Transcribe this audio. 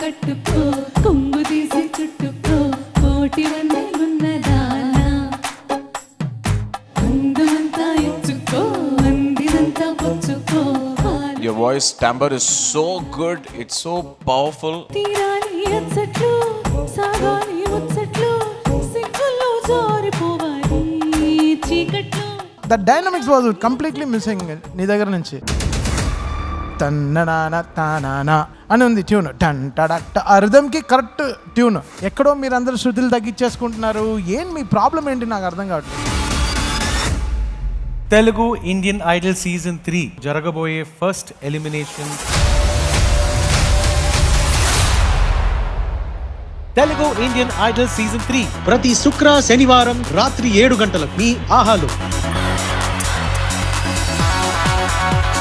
పట్టుకో కొంగు తీసి చుట్టుకో కోటి వందలున్నదానా అందమంతా ఇచ్చుకో అందినంతా పుచ్చుకో Your voice timbre is so good. It's so powerful. తీరాలి అచ్చట్లు సాగాలి ముచ్చట్లు సిగ్గుల్లో జారిపోవాలి చీకట్లు the dynamics was completely missing నీ దగ్గర నుంచి తన్ననాన తానానా అని ఉంది ట్యూన్ టన్ టడక్ట ఆ రిథమ్కి కరెక్ట్ ట్యూన్ ఎక్కడో మీరు అందరు శృతులు తగ్గించేసుకుంటున్నారు ఏం మీ ప్రాబ్లం ఏంటి నాకు అర్థం కావట్లేదు Telugu Indian Idol season three జరగబోయే first elimination Telugu Indian Idol season three ప్రతి శుక్ర శనివారం రాత్రి ఏడు గంటలకు మీ ఆహాలు